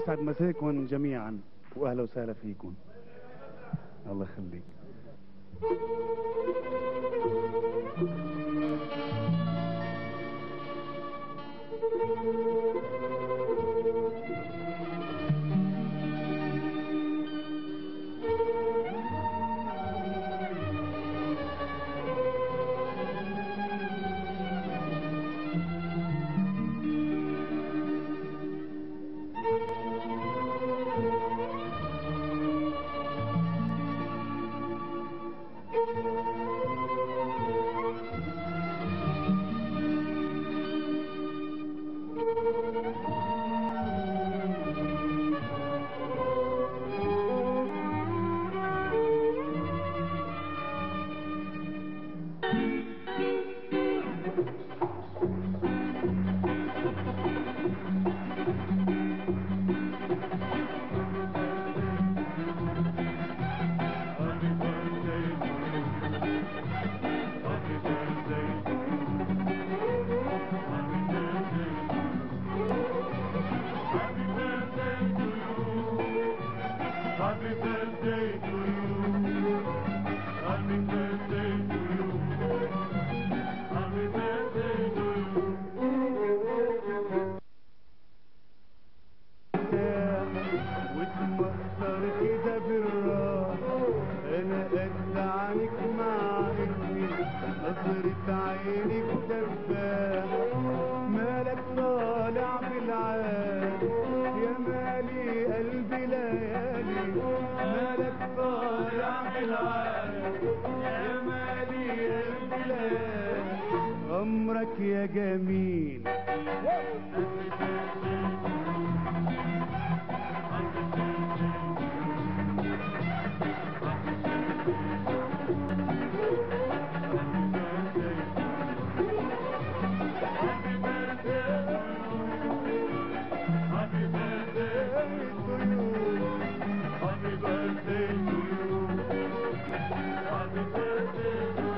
يسعد مساكم جميعا واهلا وسهلا فيكم الله يخليك Happy birthday to you. Happy birthday to you. Happy birthday to you. وتمخر كده بالراحة انا قد عنك مع اني نظرة عينك دباحة مالك طالع بالعاد يا مالي قلبي ليالي مالك طالع بالعاد يا مالي قلبي ليالي عمرك يا جميل Happy birthday to you. Happy birthday to you. Happy birthday to you. Happy birthday to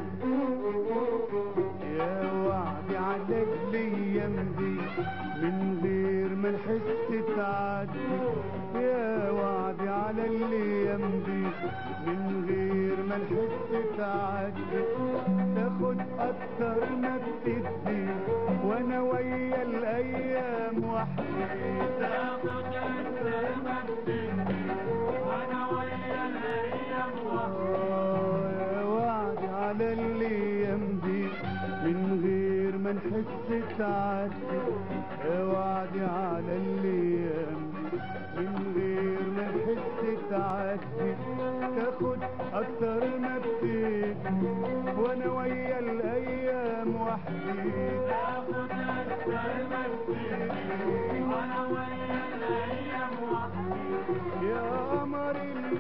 you. يا وعدي عليك الايام دي من غير ما نحس تعدي يا وعدي على الايام دي من غير ما نحس تعدي تاخد اكتر ما بتدي وانا ويا الايام وحدي تاخد أكتر ما بتدي وأنا ويا الأيام وحدي. آه، يا وعدي على الايام دي من غير ما نحس تعدي يا وعدي على الايام دي من غير ما نحس تعدي تاخد اكتر ما بتدي وانا ويا الايام وحدي تاخد أكتر ما بتدي وأنا ويا الأيام وحدي. يا قمر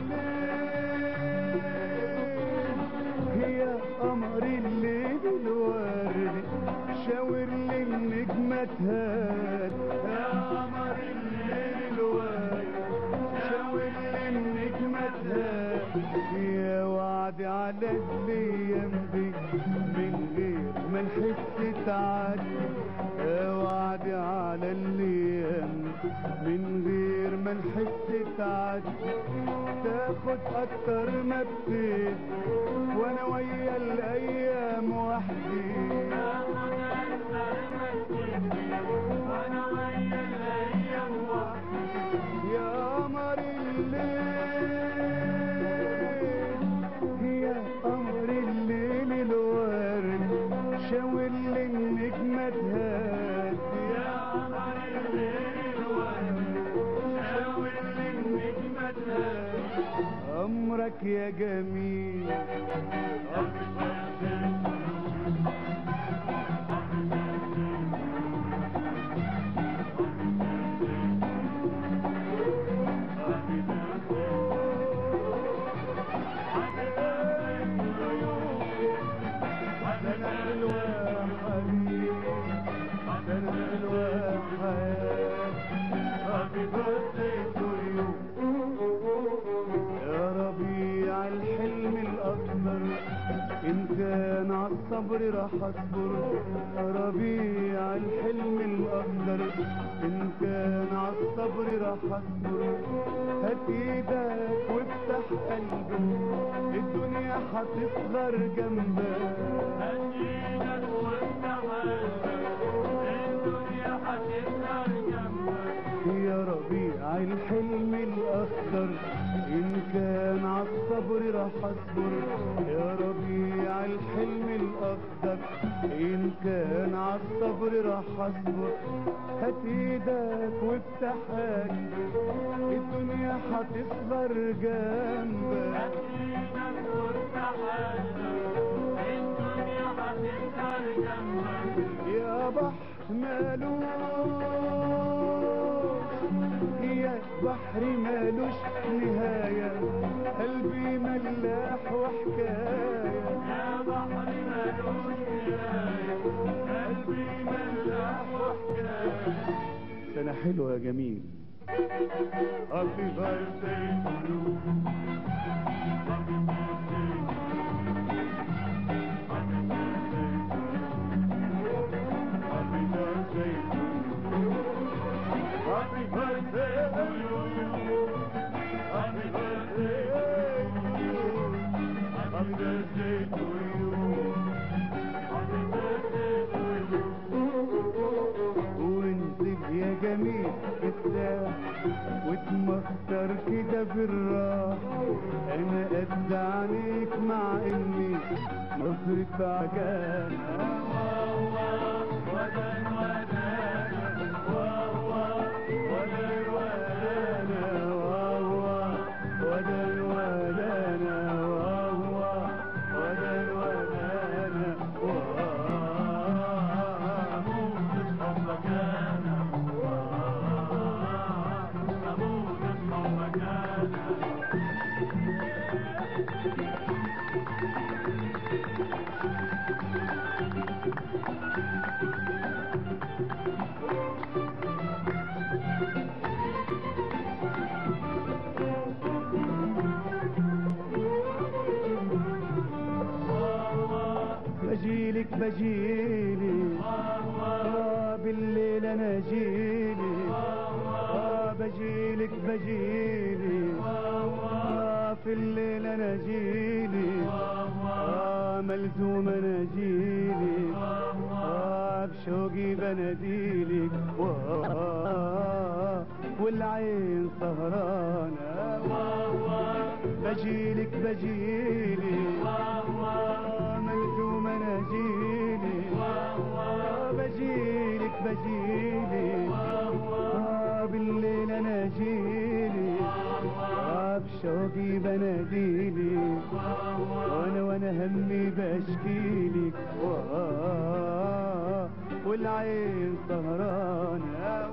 الليل يا قمر الليل الورد شاور لي النجمة تهاد يا قمر الليل الورد شاور لي النجمة تهاد يا وعد على الايام دي من غير ما نحس تعدي يا وعد على الايام من غير ما نحس تعدي تاخد اكتر ما بتدي وانا ويا الايام وحدي تاخد أكتر ما بتدي وأنا ويا الأيام وحدي. يا قمر الليل يا قمر الليل الورد شاور لي النجمة تهدي يا قمر الليل الورد شاور لي النجمة تهدي. عمرك يا جميل Happy birthday to you. Happy birthday to you. Happy birthday. Happy birthday to you. Happy سنة birthday. حلوة يا حبيبي سنة حلوة يا حياتي Happy birthday to you. يا ربيع الحلم الأكبر إن كان عالصبر عالصبر راح اصبر ربيع الحلم الاخضر ان كان عالصبر راح اصبر هات ايدك وافتح قلبك الدنيا هتصغر جنبك هدينا وافتح قلبك الدنيا هتظهر جنبك يا ربيع الحلم الاخضر ان كان عالصبر راح اصبر يا ربيع الحلم الاخضر ان كان عالصبر راح اصبر هات ايدك وافتح قلبك الدنيا هتصغر جنبك هدينا وافتح قلبك الدنيا هتظهر جنبك يا بحر مالوش يا بحر مالوش نهاية قلبي ملاح وحكاية يا بحر ملوش نهاية قلبي ملاح وحكاية سنة حلوة يا جميل Happy birthday to you. Happy birthday to you. Happy birthday to you. Happy birthday to you. Happy birthday to you. Happy birthday to you. Happy birthday to you. وانزل يا جميل ارتاح وتمخطر كده بالراح انا قد عليك مع اني نظرة عجانة بجيلك بجيلي آه بالليل انا جيلي آه بجيلك بجيلي آه في الليل انا جيلي آه ملزوم انا جيلي آه بشوقي بناديلك آه والعين سهرانة بجيلك بجيلي آه ملزوم انا جيلي آه بجيلك بجيلي آه بالليل انا جيلي آه بشوقي بناديلي وانا وانا همي بشكيلك آه والعين سهرانة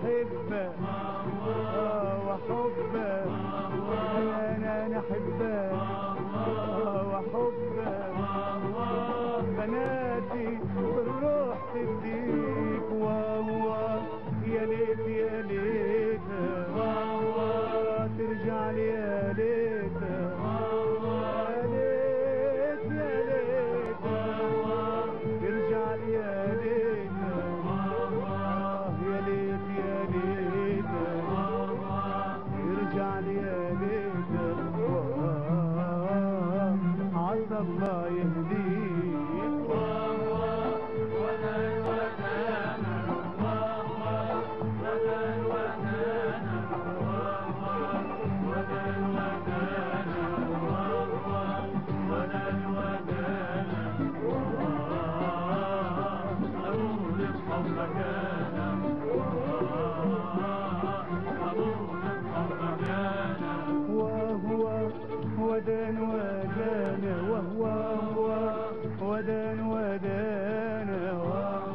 أحبه آه، وحبه أنا أنا أحبه آه، وحبه بناتي بالروح تديك وهو يا ليت يا ليت ترجع لي يا ليت يا ليت يا ليت ترجع لي يا ليت آه، يا ليت يا ليت يرجع لي يا ليت آه، عسى الله يهديك وهو ودان ودان وهو هو ودان ودان وهو